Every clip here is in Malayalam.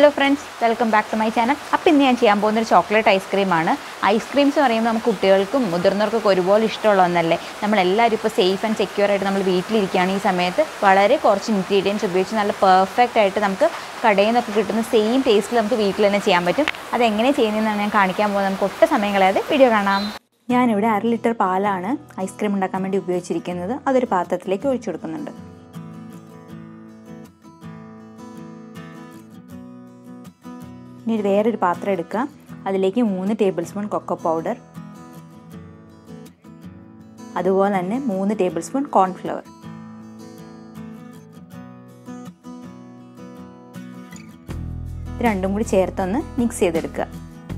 hello friends welcome back to my channel അപ്പോൾ ഇന്ന് ഞാൻ ചെയ്യാൻ പോകുന്നൊരു ചോക്ലേറ്റ് ഐസ്ക്രീമാണ് ഐസ്ക്രീംസ് പറയുമ്പോൾ നമുക്ക് കുട്ടികൾക്കും മുതിർന്നവർക്കൊക്കെ ഒരുപോലെ ഇഷ്ടമുള്ള ഒന്നല്ലേ നമ്മളെല്ലാവരും ഇപ്പോൾ സേഫ് ആൻഡ് സെക്യൂർ ആയിട്ട് നമ്മൾ വീട്ടിലിരിക്കുകയാണ് ഈ സമയത്ത് വളരെ കുറച്ച് ഇൻഗ്രീഡിയൻസ് ഉപയോഗിച്ച് നല്ല പെർഫെക്റ്റ് ആയിട്ട് നമുക്ക് കടയിൽ നിന്നൊക്കെ കിട്ടുന്ന സെയിം ടേസ്റ്റിൽ നമുക്ക് വീട്ടിൽ തന്നെ ചെയ്യാൻ പറ്റും അതെങ്ങനെ ചെയ്യുന്നതെന്നാണ് ഞാൻ കാണിക്കാൻ പോകുന്നത് നമുക്ക് ഒട്ടും സമയം കളയാതെ വീഡിയോ കാണാം ഞാനിവിടെ അര ലിറ്റർ പാലാണ് ഐസ്ക്രീം ഉണ്ടാക്കാൻ വേണ്ടി ഉപയോഗിച്ചിരിക്കുന്നത് അതൊരു പാത്രത്തിലേക്ക് ഒഴിച്ചു കൊടുക്കുന്നുണ്ട് ഇനി വേറൊരു പാത്രം എടുക്കുക അതിലേക്ക് മൂന്ന് ടേബിൾ സ്പൂൺ കൊക്കോ പൗഡർ അതുപോലെ തന്നെ മൂന്ന് ടേബിൾ സ്പൂൺ കോൺഫ്ലവർ ഇത് രണ്ടും കൂടി ചേർത്തൊന്ന് മിക്സ് ചെയ്തെടുക്കുക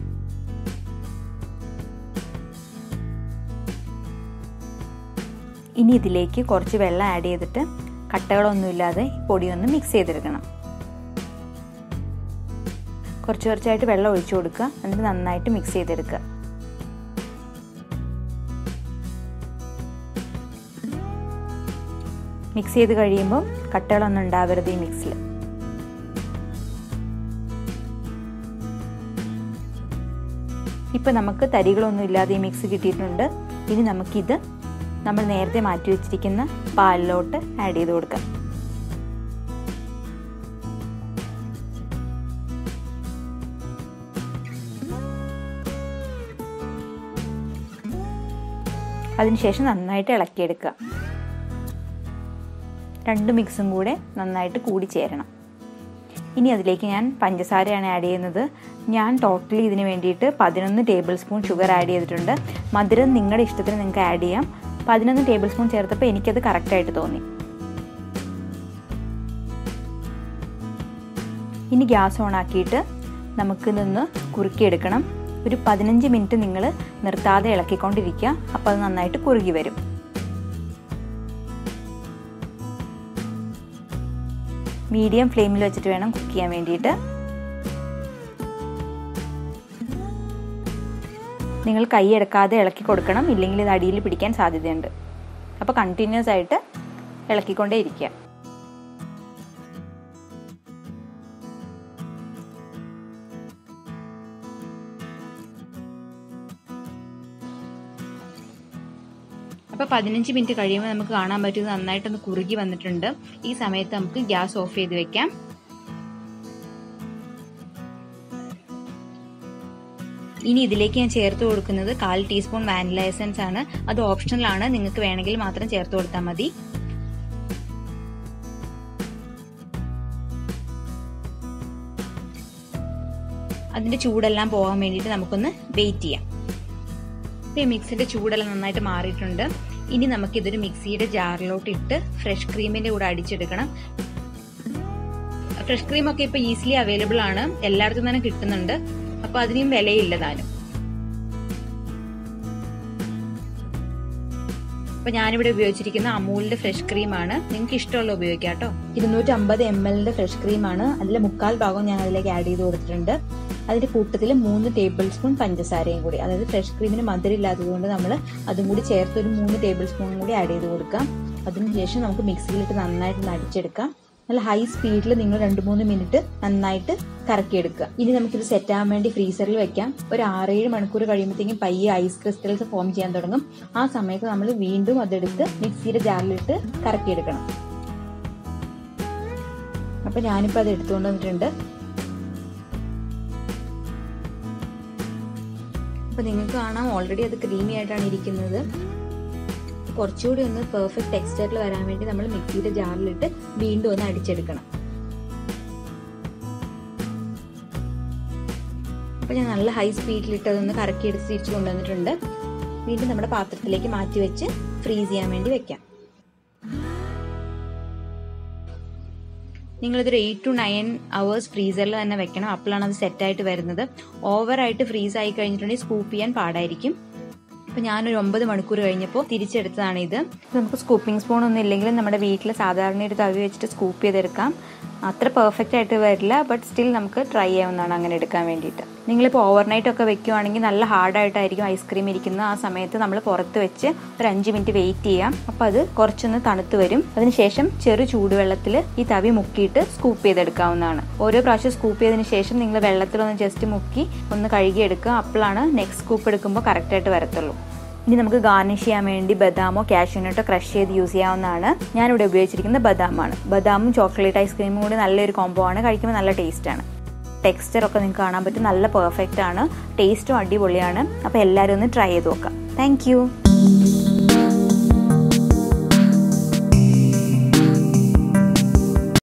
ഇനി ഇതിലേക്ക് കുറച്ച് വെള്ളം ആഡ് ചെയ്തിട്ട് കട്ടകളൊന്നുമില്ലാതെ പൊടിയൊന്ന് മിക്സ് ചെയ്തെടുക്കണം കുറച്ച് കുറച്ചായിട്ട് വെള്ളം ഒഴിച്ചു കൊടുക്കുക എന്നിട്ട് നന്നായിട്ട് മിക്സ് ചെയ്തെടുക്കുക മിക്സ് ചെയ്ത് കഴിയുമ്പോൾ കട്ടകളൊന്നും ഉണ്ടാവരുത് ഈ മിക്സിൽ ഇപ്പം നമുക്ക് തരികളൊന്നും ഇല്ലാതെ ഈ മിക്സ് കിട്ടിയിട്ടുണ്ട് ഇനി നമുക്കിത് നമ്മൾ നേരത്തെ മാറ്റി വെച്ചിരിക്കുന്ന പാലിലോട്ട് ആഡ് ചെയ്ത് കൊടുക്കാം അതിനുശേഷം നന്നായിട്ട് ഇളക്കിയെടുക്കുക രണ്ട് മിക്സും കൂടെ നന്നായിട്ട് കൂടി ചേരണം ഇനി അതിലേക്ക് ഞാൻ പഞ്ചസാരയാണ് ആഡ് ചെയ്യുന്നത് ഞാൻ ടോട്ടലി ഇതിന് വേണ്ടിയിട്ട് പതിനൊന്ന് ടേബിൾ സ്പൂൺ ഷുഗർ ആഡ് ചെയ്തിട്ടുണ്ട് മധുരം നിങ്ങളുടെ ഇഷ്ടത്തിന് നിങ്ങൾക്ക് ആഡ് ചെയ്യാം പതിനൊന്ന് ടേബിൾ സ്പൂൺ ചേർത്തപ്പോൾ എനിക്കത് കറക്റ്റായിട്ട് തോന്നി ഇനി ഗ്യാസ് ഓൺ ആക്കിയിട്ട് നമുക്ക് നിന്ന് കുറുക്കിയെടുക്കണം ഒരു പതിനഞ്ച് മിനിറ്റ് നിങ്ങൾ നിർത്താതെ ഇളക്കിക്കൊണ്ടിരിക്കുക അപ്പോൾ അത് നന്നായിട്ട് കുറുകി വരും മീഡിയം ഫ്ലെയിമിൽ വെച്ചിട്ട് വേണം കുക്ക് ചെയ്യാൻ വേണ്ടിയിട്ട് നിങ്ങൾ കൈ എടുക്കാതെ ഇളക്കി കൊടുക്കണം ഇല്ലെങ്കിൽ ഇത് അടിയിൽ പിടിക്കാൻ സാധ്യതയുണ്ട് അപ്പോൾ കണ്ടിന്യൂസ് ആയിട്ട് ഇളക്കിക്കൊണ്ടേ ഇരിക്കുക അപ്പോൾ പതിനഞ്ച് മിനിറ്റ് കഴിയുമ്പോൾ നമുക്ക് കാണാൻ പറ്റുന്നത് നന്നായിട്ടൊന്ന് കുറുകി വന്നിട്ടുണ്ട് ഈ സമയത്ത് നമുക്ക് ഗ്യാസ് ഓഫ് ചെയ്ത് വെക്കാം ഇനി ഇതിലേക്ക് ഞാൻ ചേർത്ത് കൊടുക്കുന്നത് കാൽ ടീസ്പൂൺ വാനില എസൻസ് ആണ് അത് ഓപ്ഷണൽ ആണ് നിങ്ങൾക്ക് വേണമെങ്കിൽ മാത്രം ചേർത്ത് കൊടുത്താൽ മതി അതിന്റെ ചൂടെല്ലാം പോകാൻ വേണ്ടിയിട്ട് നമുക്കൊന്ന് വെയിറ്റ് ചെയ്യാം ഇപ്പോൾ ഈ മിക്സിന്റെ ചൂടെല്ലാം നന്നായിട്ട് മാറിയിട്ടുണ്ട് ഇനി നമുക്ക് ഇതൊരു മിക്സിയുടെ ജാറിലോട്ട് ഇട്ട് ഫ്രഷ് ക്രീമിന്റെ കൂടെ അടിച്ചെടുക്കണം ഫ്രഷ് ക്രീം ഒക്കെ ഇപ്പൊ ഈസിലി അവൈലബിൾ ആണ് എല്ലായിടത്തും തന്നെ കിട്ടുന്നുണ്ട് അപ്പൊ അതിനും വിലയില്ല താനും അപ്പൊ ഞാനിവിടെ ഉപയോഗിച്ചിരിക്കുന്ന അമൂലിന്റെ ഫ്രഷ് ക്രീമാണ് നിങ്ങൾക്ക് ഇഷ്ടമുള്ള ഉപയോഗിക്കാം കേട്ടോ ഇരുന്നൂറ്റി അമ്പത് എം എല്ലിന്റെ ഫ്രഷ് ക്രീമാണ് അതിലെ മുക്കാൽ ഭാഗം ഞാൻ അതിലേക്ക് ആഡ് ചെയ്ത് കൊടുത്തിട്ടുണ്ട് അതിന്റെ കൂട്ടത്തിൽ മൂന്ന് ടേബിൾ സ്പൂൺ പഞ്ചസാരയും കൂടി അതായത് ഫ്രഷ് ക്രീമിന് മധുരം ഇല്ലാത്തതുകൊണ്ട് നമ്മൾ അതും കൂടി ചേർത്ത് ഒരു മൂന്ന് ടേബിൾ സ്പൂണും കൂടി ആഡ് ചെയ്ത് കൊടുക്കാം അതിനുശേഷം നമുക്ക് മിക്സിയിലിട്ട് നന്നായിട്ട് അടിച്ചെടുക്കാം നല്ല ഹൈ സ്പീഡിൽ നിങ്ങൾ രണ്ട് മൂന്ന് മിനിറ്റ് നന്നായിട്ട് കറക്കിയെടുക്കുക ഇനി നമുക്കിത് സെറ്റ് ആവാൻ വേണ്ടി ഫ്രീസറിൽ വെക്കാം ഒരു ആറേഴ് മണിക്കൂർ കഴിയുമ്പോഴത്തേക്കും പയ്യെ ഐസ് ക്രിസ്റ്റൽസ് ഫോം ചെയ്യാൻ തുടങ്ങും ആ സമയത്ത് നമ്മൾ വീണ്ടും അതെടുത്ത് മിക്സിയുടെ ജാറിലിട്ട് കറക്കിയെടുക്കണം അപ്പൊ ഞാനിപ്പോൾ അത് എടുത്തുകൊണ്ട് വന്നിട്ടുണ്ട് അപ്പോൾ നിങ്ങൾക്ക് കാണാം ഓൾറെഡി അത് ക്രീമി ആയിട്ടാണ് ഇരിക്കുന്നത് കുറച്ചുകൂടി ഒന്ന് പെർഫെക്റ്റ് ടെക്സ്ചറിൽ വരാൻ വേണ്ടി നമ്മൾ മിക്സിയുടെ ജാറിലിട്ട് വീണ്ടും ഒന്ന് അടിച്ചെടുക്കണം അപ്പോൾ ഞാൻ നല്ല ഹൈ സ്പീഡിലിട്ട് അതൊന്ന് കറക്കിയെടുത്ത് തിരിച്ചു കൊണ്ടുവന്നിട്ടുണ്ട് വീണ്ടും നമ്മുടെ പാത്രത്തിലേക്ക് മാറ്റി വെച്ച് ഫ്രീസ് ചെയ്യാൻ വേണ്ടി വെക്കാം നിങ്ങളിതൊരു എയ്റ്റ് ടു നയൻ അവേഴ്സ് ഫ്രീസറിൽ തന്നെ വെക്കണം അപ്പോഴാണ് അത് സെറ്റായിട്ട് വരുന്നത് ഓവറായിട്ട് ഫ്രീസ് ആയി കഴിഞ്ഞിട്ടുണ്ടെങ്കിൽ സ്കൂപ്പ് ചെയ്യാൻ പാടായിരിക്കും അപ്പോൾ ഞാനൊരു ഒമ്പത് മണിക്കൂർ കഴിഞ്ഞപ്പോൾ തിരിച്ചെടുത്തതാണ് ഇത് നമുക്ക് സ്കൂപ്പിംഗ് സ്പൂൺ ഒന്നും ഇല്ലെങ്കിലും നമ്മുടെ വീട്ടിൽ സാധാരണ ഒരു തവി വെച്ചിട്ട് സ്കൂപ്പ് ചെയ്തെടുക്കാം അത്ര പെർഫെക്റ്റ് ആയിട്ട് വരില്ല ബട്ട് സ്റ്റിൽ നമുക്ക് ട്രൈ ചെയ്യാവുന്നതാണ് അങ്ങനെ എടുക്കാൻ വേണ്ടിയിട്ട് നിങ്ങളിപ്പോൾ ഓവർനൈറ്റ് ഒക്കെ വെക്കുവാണെങ്കിൽ നല്ല ഹാർഡായിട്ടായിരിക്കും ഐസ്ക്രീം ഇരിക്കുന്നത് ആ സമയത്ത് നമ്മൾ പുറത്ത് വെച്ച് ഒരു അഞ്ച് മിനിറ്റ് വെയിറ്റ് ചെയ്യാം അപ്പോൾ അത് കുറച്ചൊന്ന് തണുത്ത് വരും അതിനുശേഷം ചെറു ചൂടുവെള്ളത്തിൽ ഈ തവി മുക്കിയിട്ട് സ്കൂപ്പ് ചെയ്തെടുക്കാവുന്നതാണ് ഓരോ പ്രാവശ്യം സ്കൂപ്പ് ചെയ്തതിന് ശേഷം നിങ്ങൾ വെള്ളത്തിലൊന്ന് ജസ്റ്റ് മുക്കി ഒന്ന് കഴുകിയെടുക്കുക അപ്പോഴാണ് നെക്സ്റ്റ് സ്കൂപ്പ് എടുക്കുമ്പോൾ കറക്റ്റായിട്ട് വരത്തുള്ളൂ ഇനി നമുക്ക് ഗാർണിഷ് ചെയ്യാൻ വേണ്ടി ബദാമോ കാഷ്യൂനട്ടോ ക്രഷ് ചെയ്ത് യൂസ് ചെയ്യാവുന്നതാണ് ഞാനിവിടെ ഉപയോഗിച്ചിരിക്കുന്നത് ബദാമാണ് ബദാമും ചോക്ലേറ്റ് ഐസ്ക്രീമും കൂടി നല്ലൊരു കോംബോ ആണ് കഴിക്കുമ്പോൾ നല്ല ടേസ്റ്റാണ് ടെക്സ്ചർ ഒക്കെ നിങ്ങൾക്ക് കാണാൻ പറ്റും നല്ല പെർഫെക്റ്റ് ആണ് ടേസ്റ്റും അടിപൊളിയാണ് അപ്പോൾ എല്ലാവരും ഒന്ന് ട്രൈ ചെയ്ത് നോക്കാം താങ്ക്